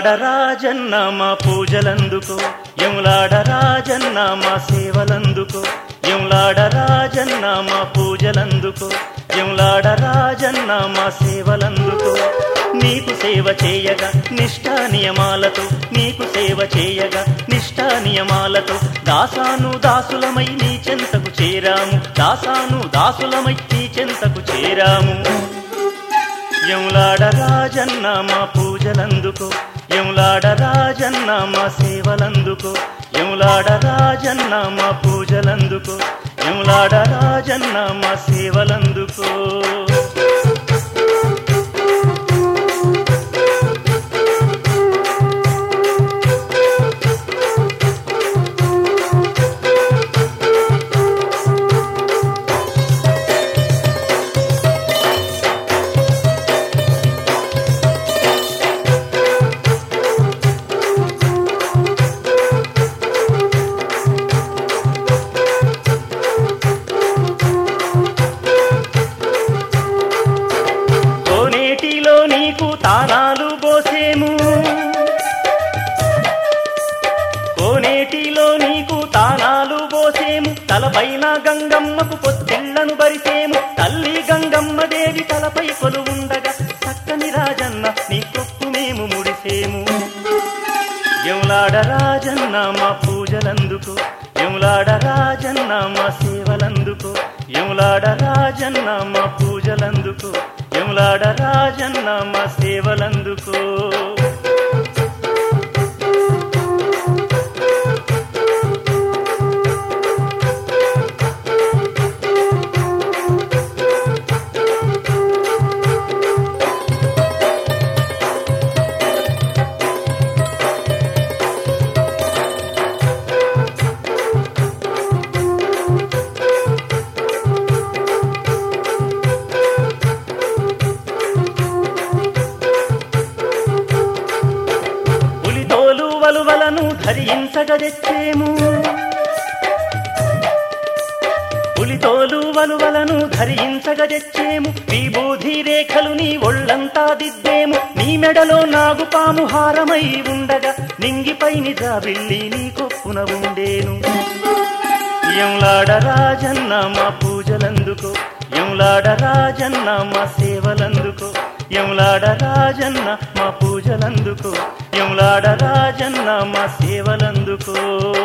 యములాడ రాజన్న మా పూజలందుకో యములాడ రాజన్న మా సేవలందుకో యములాడ రాజన్న మా పూజలందుకో యములాడ రాజన్న మా సేవలందుకో నీకు సేవ చేయగా నిష్ఠా నియమాలతో నీకు సేవ చేయగా నిష్ఠా నియమాలతో దాసాను దాసులమై నీ చెంతకు చేరాము దాసాను దాసులమై నీ చెంతకు చేరాము యములాడ రాజన్న మా పూజలందుకో యములాడ రాజన్న మా సేవలందుకో యములాడ రాజన్న మా పూజలందుకో యములాడ రాజన్న మా సేవలందుకో కోనేటిలో నీకు తానాలు పోసేము కోనేటిలో నీకు తానాలు పోసేము తలపైన గంగమ్మకు పొత్తిళ్లను బరిసేము తల్లి గంగమ్మ దేవి తలపై కొలువుండగా చక్కని రాజన్న నీ కొప్పు మేము ముడిసేము యములాడ రాజన్న మా పూజలందుకో యములాడ రాజన్న మా సేవలందుకో యములాడ రాజన్న మా పూజలందుకో యములాడ రాజన్న మా సేవలందుకో పులితోలు వలువలను ధరించగ తెచ్చేము పులితోలు వలువలను ధరించగ తెచ్చేము విభూధి రేఖలు నీ ఒళ్ళంతా దిద్దేము నీ మెడలో నాగుపాము హారమై ఉండగా నింగిపై నిజాబిల్లి నీ కొప్పున ఉండేను యములాడ రాజన్న మా పూజలందుకో యములాడ రాజన్న మా సేవలందుకో యములాడ రాజన్న మా పూజలందుకో యములాడ రాజన్న మా సేవలందుకో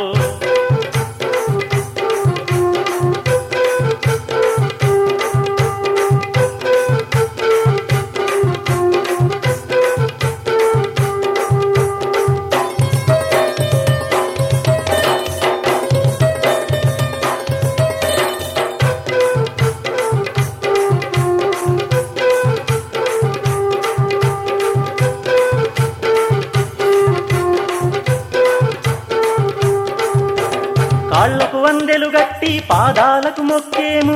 కాళ్లకు వందెలు గట్టి పాదాలకు మొక్కేము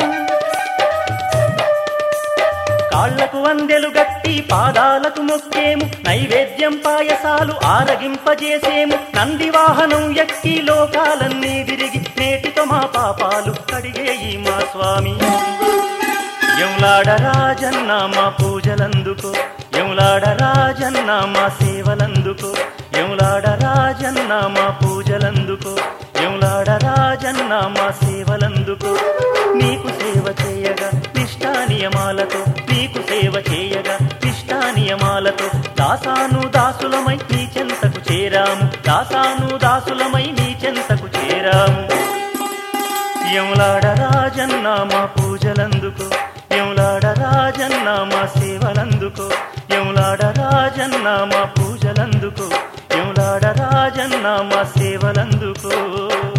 కాళ్లకు వందెలు గట్టి పాదాలకు మొక్కేము నైవేద్యం పాయసాలు ఆరగింపజేసేము నంది వాహనం ఎక్కి లోకాలన్నీ తిరిగి నేటితో మా పాపాలు కడిగేయి మా స్వామి యములాడ రాజన్న మా పూజలందుకో యములాడ రాజన్న మా సేవలందుకో యములాడ రాజన్న మా పూజలందుకో యములాడ రాజన్న మా సేవలందుకో నీకు సేవ చేయగా నిష్ఠా నియమాలతో నీకు సేవ చేయగా నిష్ఠా నియమాలతో దాసాను దాసులమై నీ చెంతకు చేరాము దాసాను దాసులమై నీ చెంతకు చేరాము యములాడ రాజన్న మా పూజలందుకో యములాడ రాజన్న మా సేవలందుకో యములాడ రాజన్న మా పూజలందుకో యములాడ రాజన్న మా సేవలందుకో